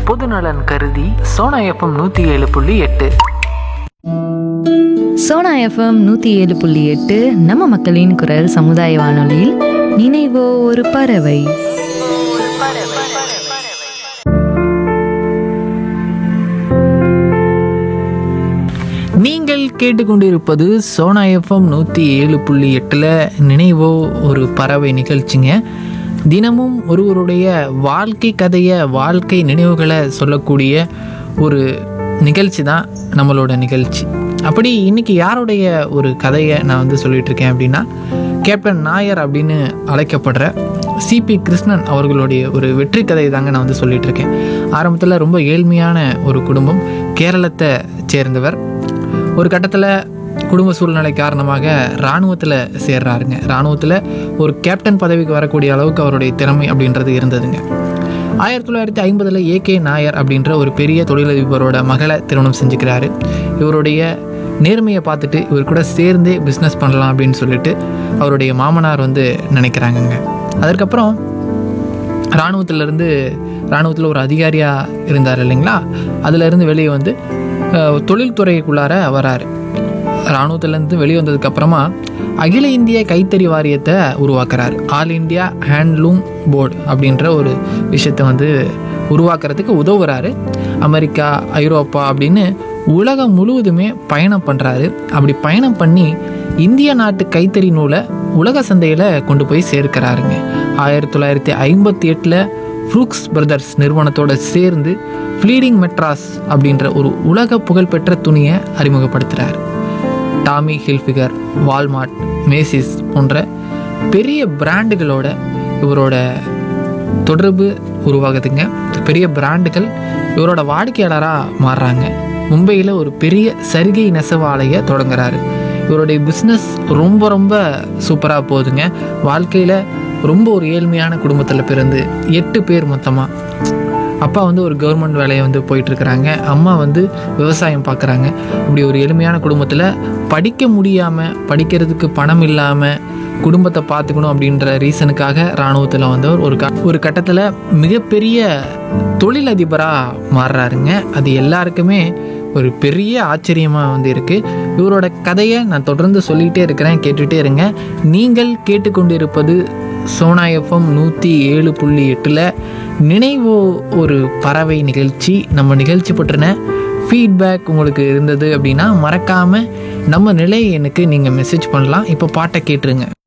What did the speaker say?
பொதுநலன் கருதி சோனா எஃப்எம் நூற்றி ஏழு புள்ளி எட்டு சோனா எஃப்எம் நூற்றி ஏழு புள்ளி எட்டு நம்ம மக்களின் குரல் சமுதாய வானொலியில் நினைவோ ஒரு பறவை நீங்கள் கேட்டுக்கொண்டிருப்பது சோனா எஃப்எம் நூற்றி ஏழு புள்ளி எட்டில் நினைவோ ஒரு பறவை நிகழ்ச்சிங்க தினமும் ஒருவருடைய வாழ்க்கை கதையை வாழ்க்கை நினைவுகளை சொல்லக்கூடிய ஒரு நிகழ்ச்சி தான் நம்மளோட நிகழ்ச்சி அப்படி இன்னைக்கு யாருடைய ஒரு கதையை நான் வந்து சொல்லிட்டு இருக்கேன் அப்படின்னா கேப்டன் நாயர் அப்படின்னு அழைக்கப்படுற சிபி கிருஷ்ணன் அவர்களுடைய ஒரு வெற்றி கதை தாங்க நான் வந்து சொல்லிட்டு இருக்கேன் ஆரம்பத்தில் ரொம்ப ஏழ்மையான ஒரு குடும்பம் கேரளத்தை சேர்ந்தவர் ஒரு கட்டத்தில் குடும்ப சூழ்நிலை காரணமாக இராணுவத்தில் சேர்றாருங்க இராணுவத்தில் ஒரு கேப்டன் பதவிக்கு வரக்கூடிய அளவுக்கு அவருடைய திறமை அப்படின்றது இருந்ததுங்க ஆயிரத்தி தொள்ளாயிரத்தி ஐம்பதில் ஏகே நாயர் அப்படின்ற ஒரு பெரிய தொழிலதிபரோட மகளை திருமணம் செஞ்சுக்கிறாரு இவருடைய நேர்மையை பார்த்துட்டு இவர் கூட சேர்ந்தே பிஸ்னஸ் பண்ணலாம் அப்படின்னு சொல்லிட்டு அவருடைய மாமனார் வந்து நினைக்கிறாங்கங்க அதற்கப்புறம் இராணுவத்திலேருந்து இராணுவத்தில் ஒரு அதிகாரியாக இருந்தார் இல்லைங்களா அதிலிருந்து வெளியே வந்து அஹ், தொழில்துறைக்குள்ளார வராரு இராணுவத்திலேருந்து வெளியே வந்ததுக்கப்புறமா அகில இந்திய கைத்தறி வாரியத்தை உருவாக்குறாரு ஆல் இந்தியா ஹேண்ட்லூம் போர்டு அப்படின்ற ஒரு விஷயத்தை வந்து உருவாக்குறதுக்கு உதவுறாரு அமெரிக்கா ஐரோப்பா அப்படின்னு உலகம் முழுவதுமே பயணம் பண்ணுறாரு அப்படி பயணம் பண்ணி இந்திய நாட்டு கைத்தறி நூலை உலக சந்தையில் கொண்டு போய் சேர்க்கிறாருங்க ஆயிரத்தி தொள்ளாயிரத்தி ஐம்பத்தி எட்டில் ஃப்ரூக்ஸ் பிரதர்ஸ் நிறுவனத்தோட சேர்ந்து ஃப்ளீடிங் மெட்ராஸ் அப்படின்ற ஒரு உலக புகழ்பெற்ற துணியை அறிமுகப்படுத்துகிறார் டாமி ஹில்ஃபிகர் வால்மார்ட் மேசிஸ் போன்ற பெரிய பிராண்டுகளோட இவரோட தொடர்பு உருவாகுதுங்க பெரிய பிராண்டுகள் இவரோட வாடிக்கையாளராக மாறுறாங்க மும்பையில் ஒரு பெரிய சரிகை நெசவு ஆலையை தொடங்குறாரு இவருடைய பிஸ்னஸ் ரொம்ப ரொம்ப சூப்பராக போகுதுங்க வாழ்க்கையில் ரொம்ப ஒரு ஏழ்மையான குடும்பத்தில் பிறந்து எட்டு பேர் மொத்தமாக அப்பா வந்து ஒரு கவர்மெண்ட் வேலையை வந்து போயிட்டுருக்கிறாங்க அம்மா வந்து விவசாயம் பார்க்குறாங்க இப்படி ஒரு எளிமையான குடும்பத்தில் படிக்க முடியாமல் படிக்கிறதுக்கு பணம் இல்லாமல் குடும்பத்தை பார்த்துக்கணும் அப்படின்ற ரீசனுக்காக இராணுவத்தில் வந்தவர் ஒரு க ஒரு கட்டத்தில் மிகப்பெரிய தொழிலதிபராக மாறுறாருங்க அது எல்லாருக்குமே ஒரு பெரிய ஆச்சரியமாக வந்து இருக்குது இவரோட கதையை நான் தொடர்ந்து சொல்லிகிட்டே இருக்கிறேன் கேட்டுகிட்டே இருங்க நீங்கள் கேட்டுக்கொண்டிருப்பது சோனா எஃப்எம் நூற்றி ஏழு புள்ளி எட்டில் நினைவோ ஒரு பறவை நிகழ்ச்சி நம்ம நிகழ்ச்சி பற்றின ஃபீட்பேக் உங்களுக்கு இருந்தது அப்படின்னா மறக்காமல் நம்ம நிலை எனக்கு நீங்கள் மெசேஜ் பண்ணலாம் இப்போ பாட்டை கேட்டுருங்க